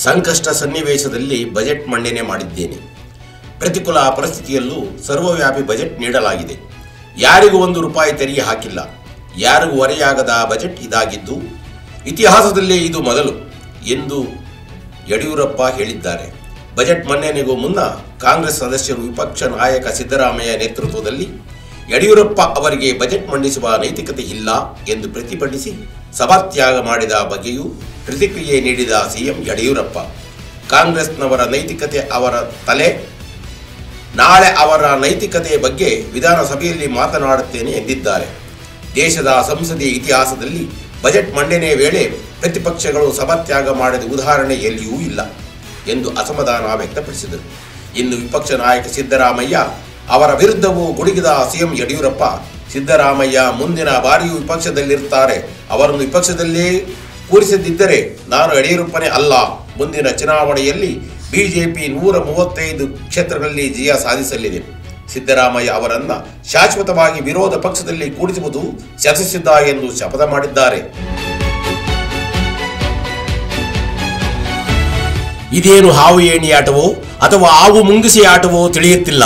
ಸಂಕಷ್ಟ ಸನ್ನಿವೇಶದಲ್ಲಿ ಬಜೆಟ್ ಮಂಡನೆ ಮಾಡಿದ್ದೇನೆ ಪ್ರತಿಕೂಲ ಪರಿಸ್ಥಿತಿಯಲ್ಲೂ ಸರ್ವವ್ಯಾಪಿ ಬಜೆಟ್ ನೀಡಲಾಗಿದೆ ಯಾರಿಗೂ ಒಂದು ರೂಪಾಯಿ ತೆರಿಗೆ ಹಾಕಿಲ್ಲ ಯಾರಿಗೂ ಹೊರೆಯಾಗದ ಬಜೆಟ್ ಇದಾಗಿದ್ದು ಇತಿಹಾಸದಲ್ಲೇ ಇದು ಮೊದಲು ಎಂದು ಯಡಿಯೂರಪ್ಪ ಹೇಳಿದ್ದಾರೆ ಬಜೆಟ್ ಮಂಡನೆಗೂ ಮುನ್ನ ಕಾಂಗ್ರೆಸ್ ಸದಸ್ಯರು ವಿಪಕ್ಷ ನಾಯಕ ಸಿದ್ದರಾಮಯ್ಯ ನೇತೃತ್ವದಲ್ಲಿ ಯಡಿಯೂರಪ್ಪ ಅವರಿಗೆ ಬಜೆಟ್ ಮಂಡಿಸುವ ನೈತಿಕತೆ ಇಲ್ಲ ಎಂದು ಪ್ರತಿಭಟಿಸಿ ಸಭಾತ್ಯಾಗ ಮಾಡಿದ ಬಗ್ಗೆಯೂ ಪ್ರತಿಕ್ರಿಯೆ ನೀಡಿದ ಸಿಎಂ ಯಡಿಯೂರಪ್ಪ ಕಾಂಗ್ರೆಸ್ನವರ ನೈತಿಕತೆ ಅವರ ತಲೆ ನಾಳೆ ಅವರ ನೈತಿಕತೆಯ ಬಗ್ಗೆ ವಿಧಾನಸಭೆಯಲ್ಲಿ ಮಾತನಾಡುತ್ತೇನೆ ಎಂದಿದ್ದಾರೆ ದೇಶದ ಸಂಸದೀಯ ಇತಿಹಾಸದಲ್ಲಿ ಬಜೆಟ್ ಮಂಡನೆ ವೇಳೆ ಪ್ರತಿಪಕ್ಷಗಳು ಸಭಾತ್ಯಾಗ ಮಾಡಿದ ಉದಾಹರಣೆ ಎಲ್ಲಿಯೂ ಇಲ್ಲ ಎಂದು ಅಸಮಾಧಾನ ವ್ಯಕ್ತಪಡಿಸಿದರು ಇನ್ನು ವಿಪಕ್ಷ ನಾಯಕ ಸಿದ್ದರಾಮಯ್ಯ ಅವರ ವಿರುದ್ಧವೂ ಗುಡುಗಿದ ಸಿಎಂ ಯಡಿಯೂರಪ್ಪ ಸಿದ್ದರಾಮಯ್ಯ ಮುಂದಿನ ಬಾರಿಯೂ ವಿಪಕ್ಷದಲ್ಲಿರ್ತಾರೆ ಅವರನ್ನು ವಿಪಕ್ಷದಲ್ಲೇ ಕೂರಿಸದಿದ್ದರೆ ನಾನು ಯಡಿಯೂರಪ್ಪನೇ ಅಲ್ಲ ಮುಂದಿನ ಚುನಾವಣೆಯಲ್ಲಿ ಬಿಜೆಪಿ ನೂರ ಮೂವತ್ತೈದು ಕ್ಷೇತ್ರಗಳಲ್ಲಿ ಜಯ ಸಾಧಿಸಲಿದೆ ಸಿದ್ದರಾಮಯ್ಯ ಅವರನ್ನ ಶಾಶ್ವತವಾಗಿ ವಿರೋಧ ಪಕ್ಷದಲ್ಲಿ ಕೂಡಿಸುವುದು ಶತಸಿದ್ಧ ಎಂದು ಶಪಥ ಮಾಡಿದ್ದಾರೆ ಇದೇನು ಹಾವು ಏಣಿ ಆಟವೋ ಅಥವಾ ಹಾವು ಮುಂಗಿಸಿ ಆಟವೋ ತಿಳಿಯುತ್ತಿಲ್ಲ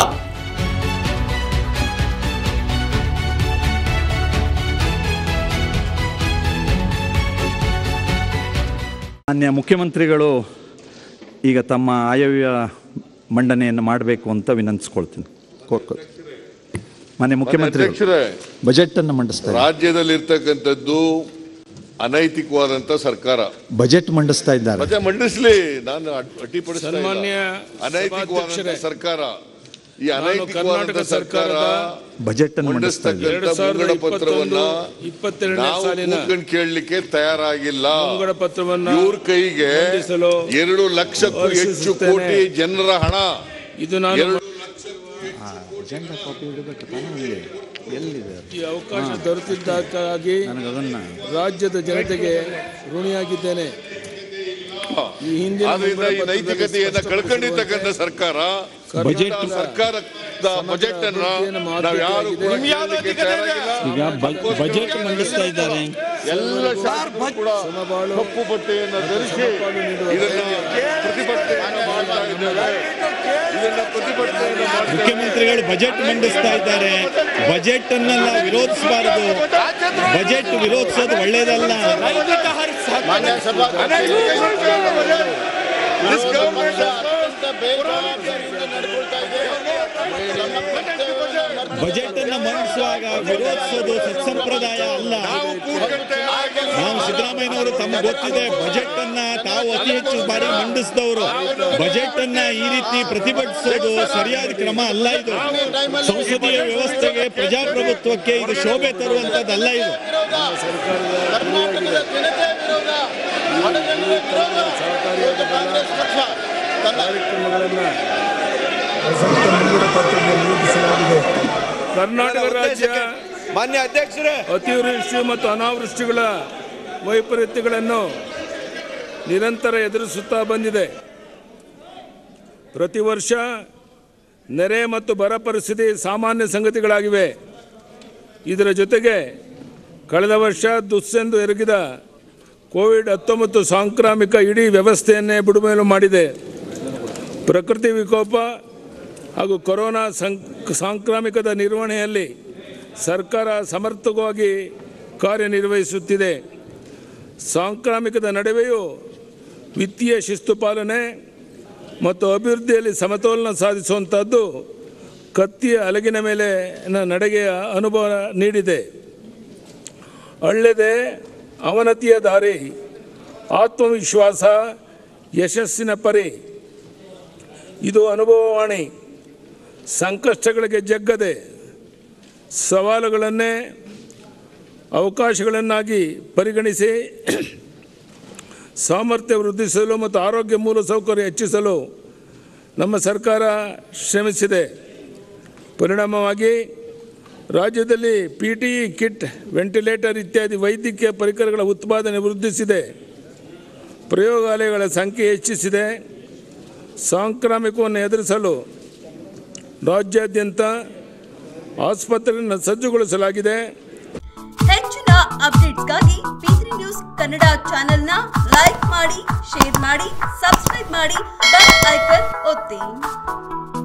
ಮಾನ್ಯ ಮುಖ್ಯಮಂತ್ರಿಗಳು ಈಗ ತಮ್ಮ ಆಯವ್ಯ ಮಂಡನೆಯನ್ನು ಮಾಡಬೇಕು ಅಂತ ವಿನಂತಿಸ್ಕೊಳ್ತೀನಿ ಕೋರ್ಕೊ ಮಾನ್ಯ ಮುಖ್ಯಮಂತ್ರಿಗಳು ಅಧ್ಯಕ್ಷರೇ ಬಜೆಟನ್ನು ಮಂಡಿಸ್ತಾ ಇದ್ದಾರೆ ರಾಜ್ಯದಲ್ಲಿರ್ತಕ್ಕಂಥದ್ದು ಅನೈತಿಕವಾದಂತ ಸರ್ಕಾರ ಬಜೆಟ್ ಮಂಡಿಸ್ತಾ ಇದ್ದಾರೆ ಮತ್ತೆ ಮಂಡಿಸ್ಲಿ ನಾನು ಅಡ್- ಅಡ್ಡಿಪಡಿಸ್ತಾ ಇಲ್ಲ. ಸನ್ಮಾನ್ಯ ಅನೈತಿಕವಾದಂತ ಸಭಾಧ್ಯಕ್ಷರೇ, ಸರ್ಕಾರ ಈ ನಾನು ಅನೈತಿಕವಾದಂತ ಕರ್ನಾಟಕ ಸರ್ಕಾರ ಸರ್ಕಾರದ ಬಜೆಟ್ ಅನ್ನು ಮಂಡಿಸ್ತಾ ಇದ್ದಾರೆ ಎರಡು ಮಂಡಿಸ್ತಕ್ಕಂಥ ಸಾವಿರದ ಮುಂಗಡ ಪತ್ರವನ್ನ ಇಪ್ಪತ್ತೊಂದು ಇಪ್ಪತ್ತೆರಡನೇ ನಾವು ಸಾಲಿನ ಕೂತ್ಕೊಂಡು ಕೇಳಲಿಕ್ಕೆ ತಯಾರಾಗಿಲ್ಲ ಮುಂಗಡ ಪತ್ರವನ್ನ ಇವ್ರ ಕೈಗೆ ಮಂಡಿಸಲು ಎರಡು ಲಕ್ಷಕ್ಕೂ ಹೆಚ್ಚು ಘೋಷಿಸುತ್ತೇನೆ. ಕೋಟಿ ಜನರ ಹಣ ಇದು ನಾನು ಎರಡು ಎಲ್ಲಿದೆ ಈ ಅವಕಾಶ ದೊರೆತಿದ್ದಕ್ಕಾಗಿ ನನಗದನ್ನ ರಾಜ್ಯದ ಜನತೆಗೆ ಋಣಿಯಾಗಿದ್ದೇನೆ ಈ ಹಿಂದಿನ ಆದ್ರಿಂದ ಮುಂಗಡ ಈ ಪತ್ರದಲ್ಲಿ ನೈತಿಕತೆಯನ್ನ ಕಳ್ಕೊಂಡಿರ್ತಕ್ಕಂಥ ಸರ್ಕಾರ ಬಜೆಟ್ ಸರ್ಕಾರದ ಬಜೆಟ್ ಅನ್ನ ನಾವು ಯಾರು ಕೂಡ ಕೇಳಲಿಕ್ಕೆ ತಯಾರಾಗಿಲ್ಲ ಈಗ ಬ- ಬಜೆಟ್ ಮಂಡಿಸ್ತಾ ಇದ್ದಾರೆ ಎಲ್ಲ ಶಾಸಕರು ಕೂಡ ಕಪ್ಪು ಬಟ್ಟೆಯನ್ನ ಧರಿಸಿ ಇದನ್ನ ಪ್ರತಿಭಟನೆಯನ್ನ ಮಾಡ್ತಾ ಇದ್ದೇವೆ ಇದನ್ನ ಪ್ರತಿಭಟನೆಯನ್ನ ಮಾಡ್ತಾ ಇದ್ದೇವೆ. ಮುಖ್ಯಮಂತ್ರಿಗಳು ಬಜೆಟ್ ಮಂಡಿಸ್ತಾ ಇದ್ದಾರೆ ಬಜೆಟ್ ಅನ್ನೆಲ್ಲ ವಿರೋಧಿಸಬಾರದು ಬಜೆಟ್ ವಿರೋಧಿಸೋದು ಒಳ್ಳೇದಲ್ಲ This government ಬಜೆಟ್ ಅನ್ನ ಮಂಡಿಸುವಾಗ ವಿರೋಧಿಸೋದು ಸತ್ಸಂಪ್ರದಾಯ ಅಲ್ಲ ನಾವು ಕೂತ್ಕೊಂಡೆ ಆಗಿಲ್ಲ. ನಾವು ಸಿದ್ದರಾಮಯ್ಯನವರು ತಮ್ಗೆ ಗೊತ್ತಿದೆ ಬಜೆಟ್ ಅನ್ನ ತಾವು ಅತಿ ಹೆಚ್ಚು ಬಾರಿ ಮಂಡಿಸಿದವರು ಬಜೆಟ್ ಅನ್ನ ಈ ರೀತಿ ಪ್ರತಿಭಟಿಸೋದು ಸರಿಯಾದ ಕ್ರಮ ಅಲ್ಲ ಇದು ಸಂಸದೀಯ ವ್ಯವಸ್ಥೆಗೆ ಪ್ರಜಾಪ್ರಭುತ್ವಕ್ಕೆ ಇದು ಶೋಭೆ ತರುವಂತದ್ದಲ್ಲ ಇದು ಕಾರ್ಯಕ್ರಮಗಳನ್ನ ಕರ್ನಾಟಕ ರಾಜ್ಯ ಮಾನ್ಯ ಅಧ್ಯಕ್ಷರೇ ಅತಿವೃಷ್ಟಿ ಮತ್ತು ಅನಾವೃಷ್ಟಿಗಳ ವೈಪರೀತ್ಯಗಳನ್ನು ನಿರಂತರ ಎದುರಿಸುತ್ತಾ ಬಂದಿದೆ ಪ್ರತಿ ವರ್ಷ ನೆರೆ ಮತ್ತು ಬರ ಪರಿಸ್ಥಿತಿ ಸಾಮಾನ್ಯ ಸಂಗತಿಗಳಾಗಿವೆ ಇದರ ಜೊತೆಗೆ ಕಳೆದ ವರ್ಷ ದುಸ್ಸೆಂದು ಎರಗಿದ ಕೋವಿಡ್ ಹತ್ತೊಂಬತ್ತು ಸಾಂಕ್ರಾಮಿಕ ಇಡೀ ವ್ಯವಸ್ಥೆಯನ್ನೇ ಬುಡಮೇಲು ಮಾಡಿದೆ ಪ್ರಕೃತಿ ವಿಕೋಪ ಹಾಗೂ ಕೊರೋನಾ ಸಂಕ್ ಸಾಂಕ್ರಾಮಿಕದ ನಿರ್ವಹಣೆಯಲ್ಲಿ ಸರ್ಕಾರ ಸಮರ್ಥವಾಗಿ ಕಾರ್ಯನಿರ್ವಹಿಸುತ್ತಿದೆ ಸಾಂಕ್ರಾಮಿಕದ ನಡುವೆಯೂ ವಿತ್ತೀಯ ಶಿಸ್ತು ಪಾಲನೆ ಮತ್ತು ಅಭಿವೃದ್ಧಿಯಲ್ಲಿ ಸಮತೋಲನ ಸಾಧಿಸುವಂಥದ್ದು ಕತ್ತಿಯ ಅಲಗಿನ ಮೇಲೆ ನ- ನಡೆಗೆಯ ಅನುಭವ ನೀಡಿದೆ ಅಳ್ಳೆದೆ ಅವನತಿಯ ದಾರಿ ಆತ್ಮವಿಶ್ವಾಸ ಯಶಸ್ಸಿನ ಪರಿ ಇದು ಅನುಭವವಾಣಿ ಸಂಕಷ್ಟಗಳಿಗೆ ಜಗ್ಗದೆ ಸವಾಲುಗಳನ್ನೇ ಅವಕಾಶಗಳನ್ನಾಗಿ ಪರಿಗಣಿಸಿ ಸಾಮರ್ಥ್ಯ ವೃದ್ಧಿಸಲು ಮತ್ತು ಆರೋಗ್ಯ ಮೂಲಸೌಕರ್ಯ ಹೆಚ್ಚಿಸಲು ನಮ್ಮ ಸರ್ಕಾರ ಶ್ರಮಿಸಿದೆ ಪರಿಣಾಮವಾಗಿ ರಾಜ್ಯದಲ್ಲಿ P P E kit ventilator ಇತ್ಯಾದಿ ವೈದ್ಯಕೀಯ ಪರಿಕರಗಳ ಉತ್ಪಾದನೆ ವೃದ್ಧಿಸಿದೆ ಪ್ರಯೋಗಾಲಯಗಳ ಸಂಖ್ಯೆ ಹೆಚ್ಚಿಸಿದೆ ಸಾಂಕ್ರಾಮಿಕವನ್ನು ಎದುರಿಸಲು ರಾಜ್ಯಾದ್ಯಂತ ಆಸ್ಪತ್ರೆಯನ್ನು ಸಜ್ಜುಗೊಳಿಸಲಾಗಿದೆ ಹೆಚ್ಚಿನ ಅಪ್ಡೇಟ್ಸ್ಗಾಗಿ ಪಿ ನ್ಯೂಸ್ ಕನ್ನಡ ಚಾನೆಲ್ನ ಲೈಕ್ ಮಾಡಿ ಶೇರ್ ಮಾಡಿ ಸಬ್ಸ್ಕ್ರೈಬ್ ಮಾಡಿ ಬೆಲ್ ಐಕನ್ ಒತ್ತಿ